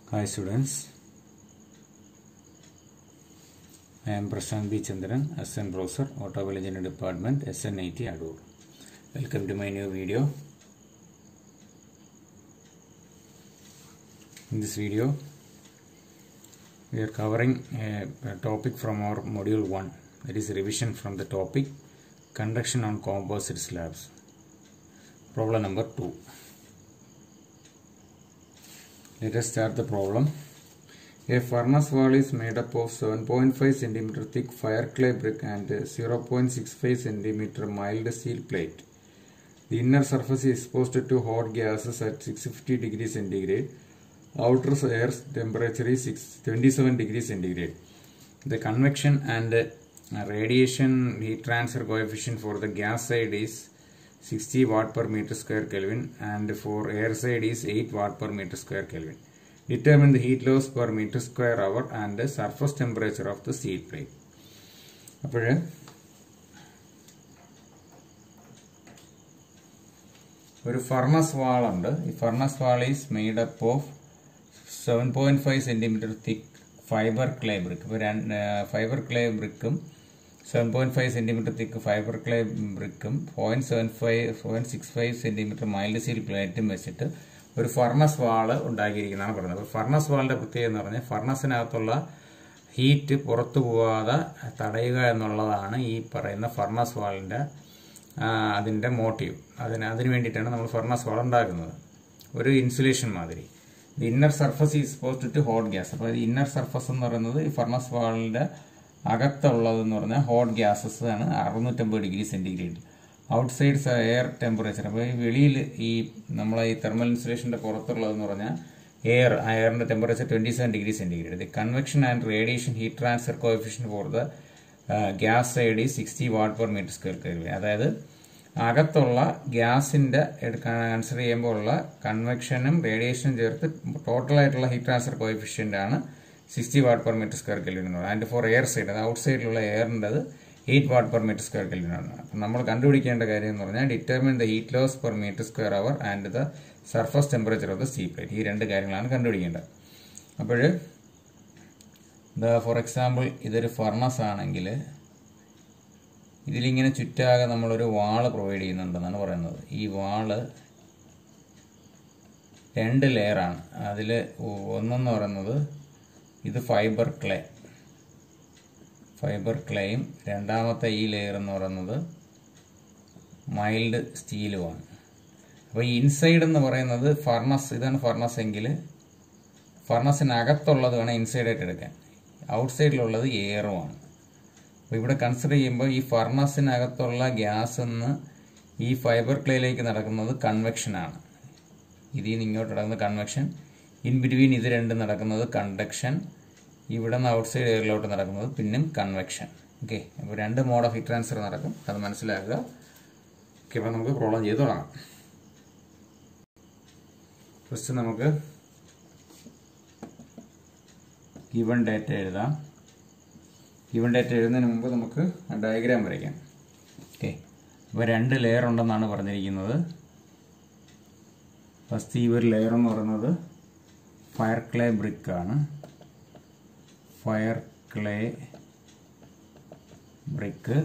Hi students, I am Prashant B. Chandran, Assistant Professor, Automobile Engineering Department, SN80 Adur. Welcome to my new video. In this video, we are covering a, a topic from our module 1, that is revision from the topic Conduction on Composite Slabs. Problem number 2. Let us start the problem. A furnace wall is made up of 7.5 cm thick fire clay brick and 0.65 cm mild steel plate. The inner surface is exposed to hot gases at 650 degrees centigrade. Outer air temperature is 6, 27 degrees centigrade. The convection and uh, radiation heat transfer coefficient for the gas side is 60 watt per meter square Kelvin and for air side is 8 watt per meter square Kelvin. Determine the heat loss per meter square hour and the surface temperature of the steel plate. അപ്പോൾ ഒരു furnace wall ഉണ്ട് ഈ furnace wall is made up of seven point five centimetre thick fibre clay brick ഇപ്പോൾ രണ്ട് fibre clay ബ്രിക്കും seven point five centimetre thick fibre clay ബ്രിക്കും point seven five point six five centimetre mild steel പ്ലേറ്റും വെച്ചിട്ട് ഒരു furnace വാള് ഉണ്ടാക്കിയിരിക്കുന്നതാണ് പറയുന്നത് അപ്പോൾ furnace വാളിന്റെ പ്രത്യേകത എന്ന് പറഞ്ഞാൽ ഫർണസിനകത്തുള്ള ഹീറ്റ് പുറത്തു പോവാതെ തടയുക എന്നുള്ളതാണ് ഈ പറയുന്ന ഫർണസ് വാളിന്റെ അതിന്റെ മോട്ടീവ് അതിന് അതിന് വേണ്ടിയിട്ടാണ് നമ്മൾ ഫർണസ് വാൾ ഉണ്ടാക്കുന്നത് ഒരു ഇൻസുലേഷൻ മാതിരി the inner surface is post to hot gas അപ്പോൾ ഇന്നർ സർഫസ് എന്ന് പറയുന്നത് ഈ ഫർണസ് വാളിന്റെ അകത്തുള്ളതെന്ന് പറഞ്ഞാൽ ഹോട്ട് ഗ്യാസസ് ആണ് അറുന്നൂറ്റമ്പത് degree centigrade outside air temperature അപ്പോൾ ഈ വെളിയിൽ ഈ നമ്മളെ ഈ തെർമൽ ഇൻസുലേഷന്റെ പുറത്തുള്ളതെന്ന് പറഞ്ഞാൽ എയർ ആ എയറിന്റെ temperature twenty seven degree centigrade the convection and radiation heat transfer coefficient for the gas side ഈ sixty watt per metre square kelvin അതായത് അകത്തുള്ള ഗ്യാസിന്റെ കൺസിഡർ ചെയ്യുമ്പോൾ ഉള്ള കൺവെക്ഷനും റേഡിയേഷനും ചേർത്ത് ടോട്ടൽ ആയിട്ടുള്ള ഹീറ്റ് ട്രാൻസ്ഫർ കോഎഫിഷ്യന്റ് ആണ് sixty watt per metre square kelvin എന്ന് പറയുന്നത് ആൻഡ് ഫോർ എയർ സൈഡ് അത് ഔട്ട് സൈഡിലുള്ള എയറിൻ്റെത് eight watt per metre square kelvin ആണ് അപ്പം നമ്മൾ കണ്ടുപിടിക്കേണ്ട കാര്യം എന്ന് പറഞ്ഞാൽ determine the heat loss per metre square hour and the surface temperature of the C plate ഈ രണ്ട് കാര്യങ്ങളാണ് കണ്ടുപിടിക്കേണ്ടത് അപ്പോൾ ഫോർ എക്സാമ്പിൾ ഇതൊരു ഫർണസ് ആണെങ്കിൽ ഇതിലിങ്ങനെ ചുറ്റാകെ നമ്മളൊരു വാള് പ്രൊവൈഡ് ചെയ്യുന്നുണ്ടെന്നാണ് പറയുന്നത് ഈ വാള് രണ്ട് ലെയറാണ് അതിൽ ഒന്നെന്ന് പറയുന്നത് ഇത് ഫൈബർ ക്ലേ ഫൈബർ ക്ലേയും രണ്ടാമത്തെ ഈ ലെയർ എന്ന് പറയുന്നത് മൈൽഡ് സ്റ്റീലുമാണ് അപ്പോൾ ഈ ഇൻസൈഡ് എന്ന് പറയുന്നത് ഫർണസ് ഇതാണ് ഫർണസ് എങ്കിൽ ഫർണസിനകത്തുള്ളത് വേണം ഇൻസൈഡ് ആയിട്ട് എടുക്കാൻ ഔട്ട് സൈഡിലുള്ളത് എയറുമാണ് അപ്പോൾ ഇവിടെ കൺസിഡർ ചെയ്യുമ്പോൾ ഈ ഫർണസിനകത്തുള്ള ഗ്യാസ് എന്ന് ഈ ഫൈബർ ക്ലേയിലേക്ക് നടക്കുന്നത് കൺവെക്ഷനാണ് ഇതിൽ നിന്ന് ഇങ്ങോട്ട് നടക്കുന്നത് കൺവെക്ഷൻ ഇൻ ബിറ്റ്വീൻ ഇത് രണ്ടും നടക്കുന്നത് കണ്ടക്ഷൻ ഇവിടെ നിന്ന് ഔട്ട് സൈഡ് എയറിലോട്ട് നടക്കുന്നത് പിന്നും കൺവെക്ഷൻ ഓക്കെ അപ്പോൾ രണ്ട് മോഡ് ഓഫ് ഹീറ്റ് ട്രാൻസ്ഫർ നടക്കും അത് മനസ്സിലാക്കുക ഓക്കെ അപ്പോൾ നമുക്ക് പ്രോബ്ലം ചെയ്ത് തുടങ്ങാം ഫസ്റ്റ് നമുക്ക് ഗിവൺ ഡേറ്റ എഴുതാം ഗിവൺ ഡേറ്റ എഴുതുന്നതിന് മുമ്പ് നമുക്ക് ഡയഗ്രാം വരയ്ക്കാം ഓക്കെ അപ്പോൾ രണ്ട് ലെയർ ഉണ്ടെന്നാണ് പറഞ്ഞിരിക്കുന്നത് ഫസ്റ്റ് ഈ ഒരു ലെയർ എന്ന് പറയുന്നത് ഫയർ ക്ലേ ബ്രിക്ക് ആണ് ഫയർ ക്ലേ ബ്രിക്ക്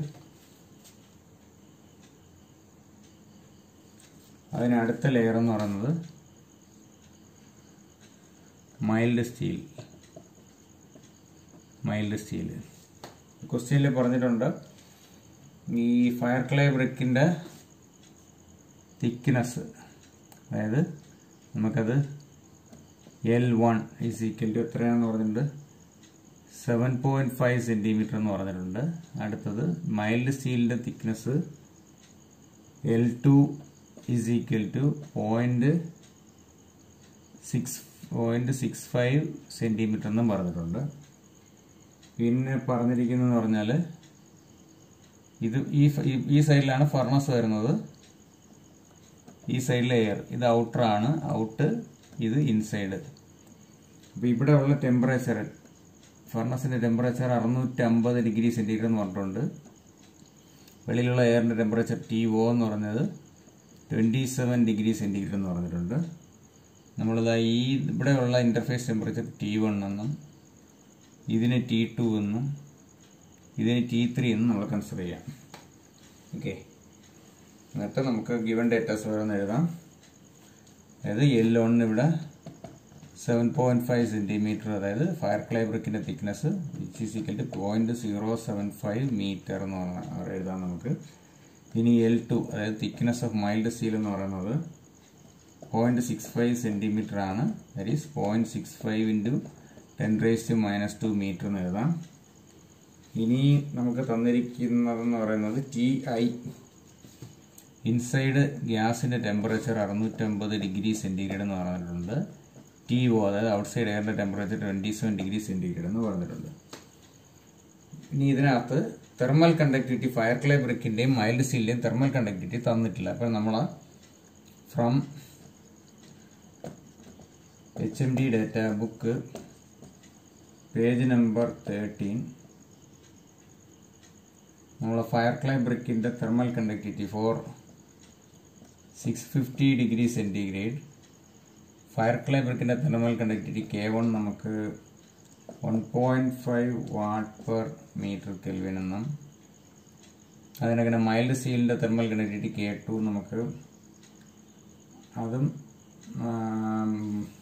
അതിനടുത്ത ലെയർ എന്ന് പറയുന്നത് മൈൽഡ് സ്റ്റീൽ മൈൽഡ് സ്റ്റീൽ ക്വസ്റ്റ്യനിൽ പറഞ്ഞിട്ടുണ്ട് ഈ ഫയർ ക്ലേ ബ്രിക്കിൻ്റെ തിക്നെസ് അതായത് നമുക്കത് L one is equal to എത്രയാണെന്ന് പറഞ്ഞിട്ടുണ്ട് സെവൻ പോയിന്റ് ഫൈവ് സെൻറ്റിമീറ്റർ എന്ന് പറഞ്ഞിട്ടുണ്ട് അടുത്തത് മൈൽഡ് സ്റ്റീലിൻ്റെ thickness L two is equal to point six point six five centimetre എന്നും പറഞ്ഞിട്ടുണ്ട് പിന്നെ പറഞ്ഞിരിക്കുന്നതെന്ന് പറഞ്ഞാൽ ഇത് ഈ ഈ സൈഡിലാണ് ഫർണസ് വരുന്നത് ഈ സൈഡിലെ എയർ ഇത് ഔട്ടർ ആണ് ഔട്ട് ഇത് ഇൻസൈഡ് അപ്പോൾ ഇവിടെ ഉള്ള ടെമ്പറേച്ചർ ഫർണസിന്റെ ടെമ്പറേച്ചർ അറുന്നൂറ്റമ്പത് ഡിഗ്രി സെൻറ്റിഗ്രേഡ് എന്ന് പറഞ്ഞിട്ടുണ്ട് വെളിയിലുള്ള എയറിന്റെ ടെമ്പറേച്ചർ ടി ഒ എന്ന് പറഞ്ഞത് ട്വൻറ്റി സെവൻ ഡിഗ്രി സെൻറ്റിഗ്രേഡ് എന്ന് പറഞ്ഞിട്ടുണ്ട് നമ്മളിതാ ഈ ഇവിടെയുള്ള ഇൻ്റർഫേസ് ടെമ്പറേച്ചർ ടി വൺ എന്നും ഇതിന് ടി ടു എന്നും ഇതിന് ടി ത്രീ എന്നും നമ്മൾ കൺസിഡർ ചെയ്യാം ഓക്കെ എന്നിട്ട് നമുക്ക് ഗിവൺ ഡേറ്റാസ് ഓരോന്ന് എഴുതാം അതായത് എൽ ഒന്ന് ഇവിടെ സെവൻ പോയിന്റ് ഫൈവ് സെൻറ്റിമീറ്റർ അതായത് ഫയർ ക്ലേ ബ്രിക്കിൻ്റെ thickness which is equal to point zero seven five metre എന്ന് പറഞ്ഞാൽ എഴുതാം നമുക്ക് ഇനി എൽ ടു അതായത് തിക്നെസ് ഓഫ് മൈൽഡ് സ്റ്റീൽ എന്ന് പറയുന്നത് പോയിന്റ് സിക്സ് ഫൈവ് സെൻറ്റിമീറ്റർ ആണ് that is point six five into ten raise to minus two metre എന്ന് എഴുതാം ഇനി നമുക്ക് തന്നിരിക്കുന്നതെന്ന് പറയുന്നത് ടി ഐ ഇൻസൈഡ് ഗ്യാസിൻ്റെ ടെമ്പറേച്ചർ അറുന്നൂറ്റമ്പത് ഡിഗ്രി സെൻറ്റിഗ്രേഡ് എന്ന് പറഞ്ഞിട്ടുണ്ട് ടി ഒ അതായത് ഔട്ട്സൈഡ് എയറിൻ്റെ temperature twenty seven degree centigrade എന്ന് പറഞ്ഞിട്ടുണ്ട് ഇനി ഇതിനകത്ത് തെർമൽ കണ്ടക്ടിവിറ്റി ഫയർ ക്ലേ ബ്രിക്കിൻ്റെയും മൈൽഡ് സ്റ്റീലിൻ്റെയും തെർമൽ കണ്ടക്ടിവിറ്റി തന്നിട്ടില്ല അപ്പോൾ നമ്മൾ from H M D data book page number thirteen നമ്മൾ ഫയർ ക്ലൈ ബ്രിക്കിൻ്റെ thermal conductivity for six fifty degree centigrade fire clay ബ്രിക്കിൻ്റെ തെർമൽ കണ്ടക്ടിവിറ്റി കെ വൺ നമുക്ക് one point five watt per metre kelvin എന്നും അതിനങ്ങനെ mild സ്റ്റീലിൻ്റെ thermal conductivity K two നമുക്ക് അതും ആം,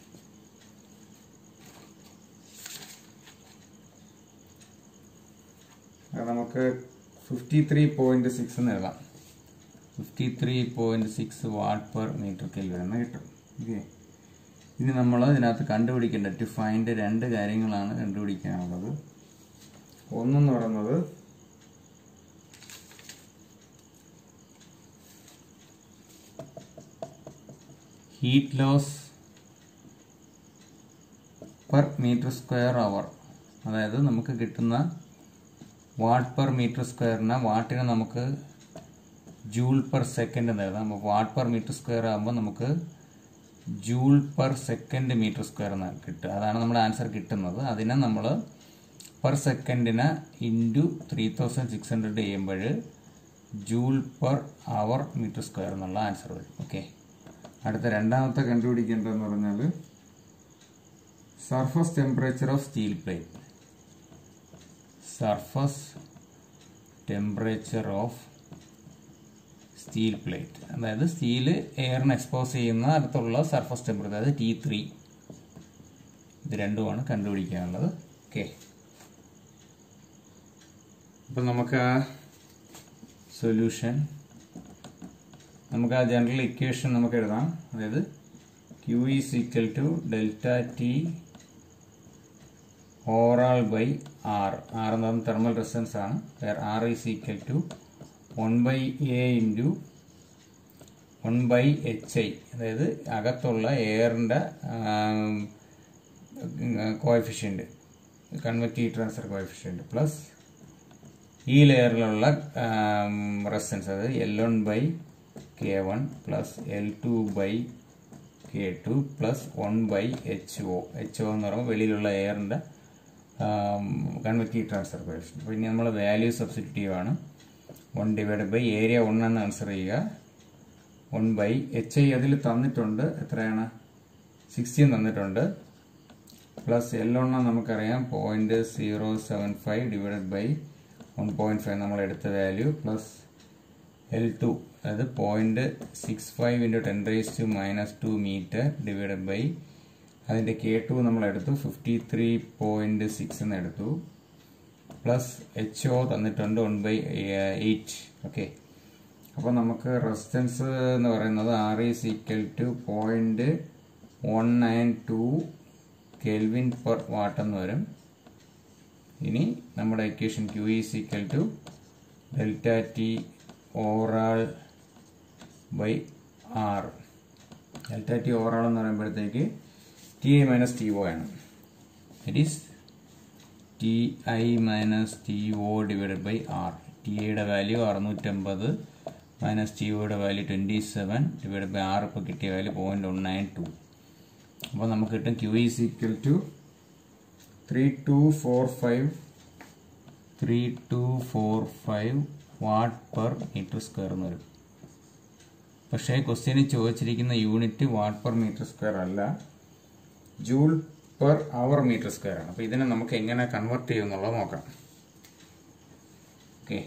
അത് നമുക്ക് ഫിഫ്റ്റി ത്രീ പോയിന്റ് സിക്സ് എന്ന് എഴുതാം fifty three point six watt per metre kelvin എന്ന് കിട്ടും ഓക്കെ ഇനി നമ്മൾ ഇതിനകത്ത് കണ്ടുപിടിക്കേണ്ട ടു ഫൈൻഡ് രണ്ട് കാര്യങ്ങളാണ് കണ്ടുപിടിക്കാനുള്ളത് ഒന്നെന്ന് പറയുന്നത് heat loss per metre square hour അതായത് നമുക്ക് കിട്ടുന്ന വാട്ട് പെർ മീറ്റർ സ്ക്വയറിന് വാട്ടിന് നമുക്ക് ജൂൾ പെർ സെക്കൻഡ് എന്ന് എഴുതാം അപ്പോൾ വാട്ട് പെർ മീറ്റർ സ്ക്വയർ ആകുമ്പോൾ നമുക്ക് joule per second metre square എന്ന് കിട്ടുക അതാണ് നമ്മുടെ ആൻസർ കിട്ടുന്നത് അതിനെ നമ്മൾ പെർ സെക്കൻഡിന് into three thousand six hundred ചെയ്യുമ്പോൾ joule per hour metre square എന്നുള്ള ആൻസർ വരും ഓക്കെ അടുത്ത രണ്ടാമത്തെ കണ്ടുപിടിക്കേണ്ടതെന്ന് പറഞ്ഞാൽ surface temperature of steel plate surface temperature of steel plate അതായത് സ്റ്റീല് എയറിന് എക്സ്പോസ് ചെയ്യുന്ന അടുത്തുള്ള സർഫസ് ടെമ്പറേച്ചർ അതായത് ടി ത്രീ ഇത് രണ്ടുമാണ് കണ്ടുപിടിക്കാനുള്ളത് ഓക്കെ അപ്പം നമുക്ക് ആ സൊല്യൂഷൻ നമുക്ക് ആ ജനറൽ ഇക്വേഷൻ നമുക്ക് എഴുതാം അതായത് Q is equal to delta T overall by R R എന്ന് പറയുന്നത് തെർമൽ റെസിസ്റ്റൻസ് ആണ് R is equal to one by A into one by H I അതായത് അകത്തുള്ള എയറിൻ്റെ coefficient convective transfer coefficient plus ഈ ലെയറിലുള്ള റെസിസ്റ്റൻസ് അതായത് L one by K one plus L two by K two plus one by H O H O എന്ന് പറയുമ്പോൾ വെളിയിലുള്ള എയറിൻ്റെ കൺവെക്റ്റീവ് ട്രാൻസ്ഫർ കോയഫിഷ്യൻ അപ്പോൾ ഇനി നമ്മൾ വാല്യൂ സബ്സ്റ്റിറ്റ്യൂട്ടീവ് ആണ് one divide by area one എന്ന് ആൻസർ ചെയ്യുക വൺ ബൈ എച്ച് ഐ അതിൽ തന്നിട്ടുണ്ട് എത്രയാണ് സിക്സ്റ്റീൻ തന്നിട്ടുണ്ട് പ്ലസ് എൽ വൺ നമുക്കറിയാം point zero seven five divided by one point five നമ്മൾ എടുത്ത വാല്യൂ പ്ലസ് എൽ ടു അതായത് point six five into ten raise to minus two metre divided by അതിൻ്റെ K two നമ്മൾ എടുത്തു fifty three point six എന്ന് എടുത്തു plus H O തന്നിട്ടുണ്ട് one by eight okay അപ്പോൾ നമുക്ക് റെസിസ്റ്റൻസ് എന്ന് പറയുന്നത് R is equal to point one nine two kelvin per watt എന്ന് വരും ഇനി നമ്മുടെ equation Q is equal to delta T overall by R delta T overall എന്ന് പറയുമ്പോഴത്തേക്ക് T I minus T O ആണ് it is T I minus T O divided by R T ഐയുടെ value അറുന്നൂറ്റമ്പത് minus T ഒയുടെ value twenty seven divide by R ഇപ്പോൾ കിട്ടിയ value point one nine two അപ്പോൾ നമുക്ക് കിട്ടും Q is equal to three two four five three two four five watt per metre square എന്ന് വരും പക്ഷേ ക്വസ്റ്റ്യനിൽ ചോദിച്ചിരിക്കുന്ന unit watt per metre square അല്ല joule per hour metre square ആണ് അപ്പോൾ ഇതിനെ നമുക്ക് എങ്ങനെ കൺവെർട്ട് ചെയ്യും എന്നുള്ളത് നോക്കാം ഓക്കെ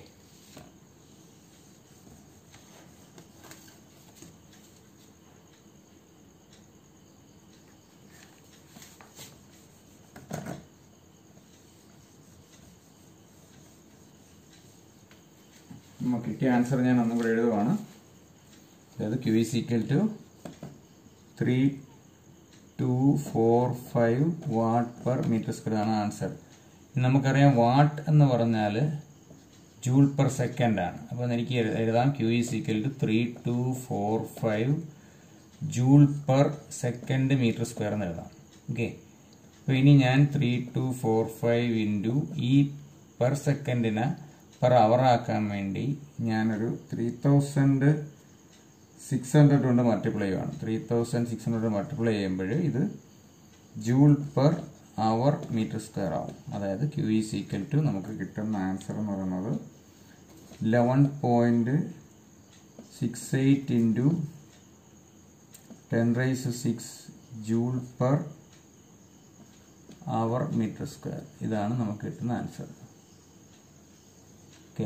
നമുക്ക് കിട്ടിയ ആൻസർ ഞാൻ ഒന്നും കൂടെ എഴുതുവാണ് അതായത് Q is equal to three two four five watt per metre square ആണ് ആൻസർ നമുക്കറിയാം വാട്ട് എന്ന് പറഞ്ഞാൽ ജൂൾ പെർ സെക്കൻഡ് ആണ് അപ്പോൾ എനിക്ക് എഴു- എഴുതാം Q is equal to three two four five joule per second metre square എന്ന് എഴുതാം ഓക്കെ അപ്പോൾ ഇനി ഞാൻ three two four five into ഈ പെർ സെക്കൻഡിനെ പെർ അവർ ആക്കാൻ വേണ്ടി ഞാനൊരു ത്രീ തൗസൻഡ് സിക്സ് ഹൺഡ്രഡ് കൊണ്ട് മൾട്ടിപ്ലൈ ചെയ്യുവാണ് three thousand six hundred multiply ചെയ്യുമ്പോൾ ഇത് joule per hour metre square ആവും അതായത് ക്യു ഈസ് ഈക്വൽ ടു നമുക്ക് കിട്ടുന്ന ആൻസർ എന്ന് പറയുന്നത് eleven point six eight into ten raise six joule per hour metre square ഇതാണ് നമുക്ക് കിട്ടുന്ന ആൻസർ ഓക്കെ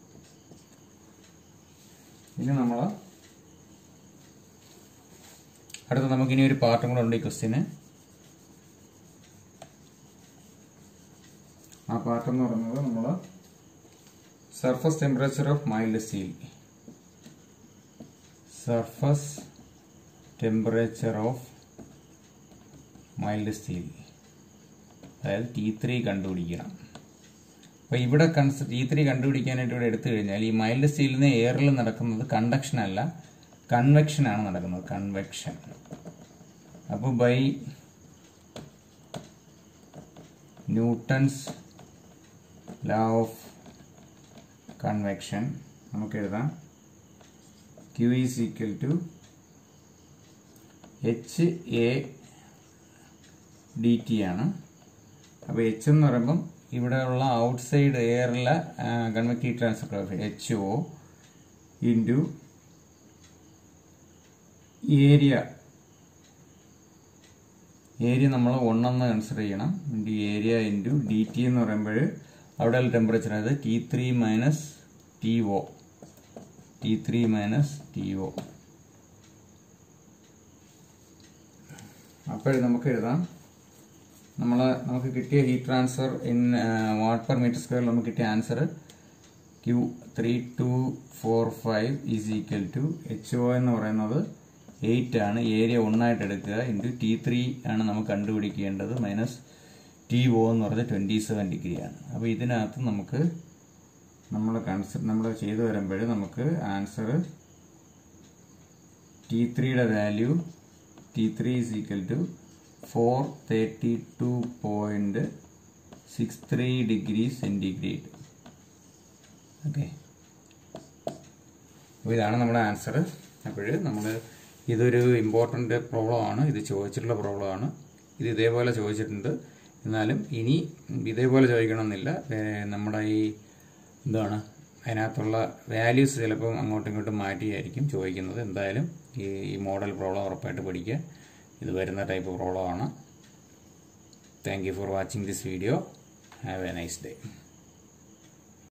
ഇനി നമ്മൾ അടുത്ത നമുക്കിനി ഒരു പാർട്ടും കൂടെ ഉണ്ട് ഈ ക്വസ്റ്റ്യന് ആ പാർട്ട് എന്ന് പറയുന്നത് നമ്മൾ surface temperature of mild steel surface temperature of mild steel അതായത് ടി ത്രീ കണ്ടുപിടിക്കണം അപ്പോൾ ഇവിടെ കൺസ് ടി ത്രീ കണ്ടുപിടിക്കാനായിട്ട് ഇവിടെ എടുത്തു കഴിഞ്ഞാൽ ഈ മൈൽഡ് സ്റ്റീലിന് എയറിൽ നടക്കുന്നത് കണ്ടക്ഷൻ അല്ല കൺവെക്ഷൻ ആണ് നടക്കുന്നത് കൺവെക്ഷൻ അപ്പോൾ by Newton's law of convection നമുക്ക് എഴുതാം Q is equal to H A D T ആണ് അപ്പോൾ എച്ച് എന്ന് പറയുമ്പം ഇവിടെയുള്ള ഔട്ട്സൈഡ് എയറിലെ convective transfer H O into area area നമ്മൾ ഒന്നെന്ന് കൺസിഡർ ചെയ്യണം into area into D T എന്ന് പറയുമ്പോൾ അവിടെ ടെമ്പറേച്ചർ അതായത് T three minus T O T three minus T O അപ്പോൾ നമുക്ക് എഴുതാം നമ്മൾ നമുക്ക് കിട്ടിയ heat transfer in watt per metre സ്ക്വയറിൽ നമുക്ക് കിട്ടിയ answer Q three two four five is equal to H O എന്ന് പറയുന്നത് എയ്റ്റ് ആണ് ഏരിയ ഒന്നായിട്ട് എടുക്കുക ഇൻറ്റു ടി ത്രീ ആണ് നമുക്ക് കണ്ടുപിടിക്കേണ്ടത് മൈനസ് ടി ഒ എന്ന് പറയുന്നത് ട്വൻറ്റി സെവൻ ഡിഗ്രിയാണ് അപ്പോൾ ഇതിനകത്ത് നമുക്ക് നമ്മൾ കൺസിഡർ നമ്മൾ ചെയ്തു വരുമ്പോൾ നമുക്ക് ആൻസർ ടി ത്രീയുടെ value T three is equal to four thirty two point six three degree centigrade okay അപ്പോൾ ഇതാണ് നമ്മുടെ ആൻസർ അപ്പോൾ നമ്മൾ ഇതൊരു ഇമ്പോർട്ടൻ്റ് പ്രോബ്ലമാണ് ഇത് ചോദിച്ചിട്ടുള്ള പ്രോബ്ലമാണ് ഇത് ഇതേപോലെ ചോദിച്ചിട്ടുണ്ട് എന്നാലും ഇനി ഇതേപോലെ ചോദിക്കണമെന്നില്ല ഏഹ് നമ്മുടെ ഈ എന്താണ് അതിനകത്തുള്ള വാല്യൂസ് ചിലപ്പം അങ്ങോട്ടും ഇങ്ങോട്ടും മാറ്റിയായിരിക്കും ചോദിക്കുന്നത് എന്തായാലും ഈ ഈ മോഡൽ പ്രോബ്ലം ഉറപ്പായിട്ട് പഠിക്കുക ഇത് വരുന്ന ടൈപ്പ് പ്രോബ്ലമാണ് thank you for watching this video have a nice day